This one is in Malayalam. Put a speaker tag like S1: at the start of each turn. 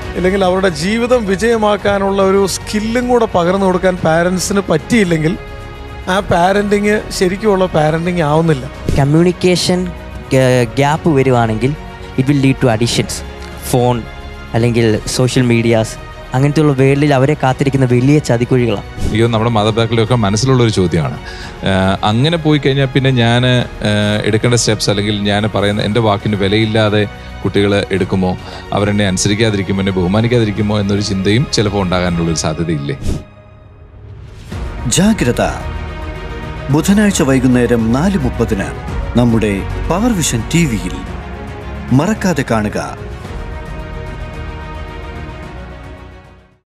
S1: ഇല്ലെങ്കിൽ അവരുടെ ജീവിതം വിജയമാക്കാനുള്ള ഒരു സ്കില്ലും കൂടെ പകർന്നു കൊടുക്കാൻ പാരൻസിന് പറ്റിയില്ലെങ്കിൽ ആ പാരൻറ്റിങ് ശരിക്കുമുള്ള പാരൻറ്റിങ് ആവുന്നില്ല
S2: കമ്മ്യൂണിക്കേഷൻ ഗ്യാപ്പ് വരുവാണെങ്കിൽ it will lead to addictions phone അല്ലെങ്കിൽ സോഷ്യൽ മീഡിയാസ് അങ്ങനത്തെയുള്ള വേൾഡിൽ അവരെ കാത്തിരിക്കുന്ന വലിയ ചതിക്കുഴികളാണ്
S3: അയ്യോ നമ്മുടെ മാതാപിതാക്കളുടെയൊക്കെ മനസ്സിലുള്ള ഒരു ചോദ്യമാണ് ആഹ് അങ്ങനെ പോയി കഴിഞ്ഞാൽ പിന്നെ ഞാൻ എടുക്കേണ്ട സ്റ്റെപ്സ് അല്ലെങ്കിൽ ഞാൻ പറയുന്ന എൻ്റെ വാക്കിന് വിലയില്ലാതെ കുട്ടികൾ എടുക്കുമോ അവരെന്നെ അനുസരിക്കാതിരിക്കുമോ എന്നെ ബഹുമാനിക്കാതിരിക്കുമോ എന്നൊരു ചിന്തയും ചിലപ്പോൾ ഉണ്ടാകാനുള്ളൊരു സാധ്യതയില്ലേ
S4: ജാഗ്രത ബുധനാഴ്ച വൈകുന്നേരം നാല് മുപ്പതിന് നമ്മുടെ പവർ വിഷൻ ടി വിയിൽ മറക്കാതെ കാണുക